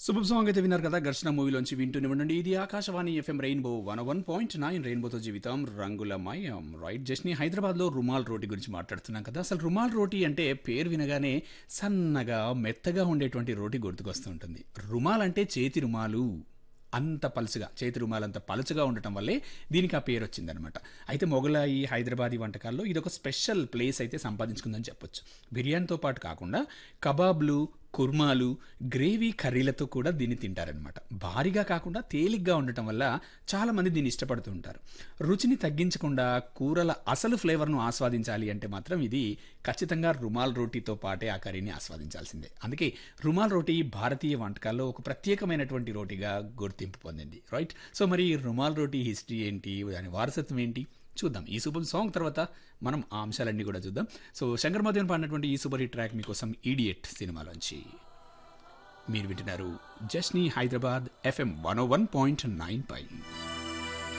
super song అయితే విన్నారు కదా ఘర్షణ మూవీలోంచి వింటూనే ఉండండి ఇది Akashvani FM rainbow one one point nine రెయిన్బోతో జీవితం రంగులమయం రైట్ జస్ట్ని హైదరాబాద్లో రుమాల్ రోటీ గురించి మాట్లాడుతున్నాం కదా అసలు రుమాల్ రోటీ అంటే పేరు వినగానే సన్నగా మెత్తగా ఉండేటువంటి రోటీ గుర్తుకొస్తూ ఉంటుంది రుమాల్ అంటే చేతి రుమాలు అంత పలుచగా చేతి రుమాలు అంత పలుచగా ఉండటం వల్లే దీనికి ఆ పేరు వచ్చిందనమాట అయితే మొగలాయి హైదరాబాదీ వంటకాల్లో ఇది ఒక స్పెషల్ ప్లేస్ అయితే సంపాదించుకుందని చెప్పొచ్చు బిర్యానీతో పాటు కాకుండా కబాబ్లు కుర్మాలు గ్రేవీ కర్రీలతో కూడా దీన్ని తింటారనమాట భారీగా కాకుండా తేలిగ్గా ఉండటం వల్ల చాలామంది దీన్ని ఇష్టపడుతూ ఉంటారు రుచిని తగ్గించకుండా కూరల అసలు ఫ్లేవర్ను ఆస్వాదించాలి అంటే మాత్రం ఇది ఖచ్చితంగా రుమాల్ రోటీతో పాటే ఆ కర్రీని ఆస్వాదించాల్సిందే అందుకే రుమాల్ రోటీ భారతీయ వంటకాల్లో ఒక ప్రత్యేకమైనటువంటి రోటీగా గుర్తింపు పొందింది రైట్ సో మరి ఈ రుమాల్ రోటీ హిస్టరీ ఏంటి దాని వారసత్వం ఏంటి చూద్దాం ఈ సూపర్ సాంగ్ తర్వాత మనం ఆ అంశాలన్నీ కూడా చూద్దాం సో శంకర్ మధ్యన పాడినటువంటి ఈ సూపర్ హిట్ ట్రాక్ మీకోసం ఈడియట్ సినిమాలోంచి మీరు వింటున్నారు జస్నీ Hyderabad FM one one point nine పై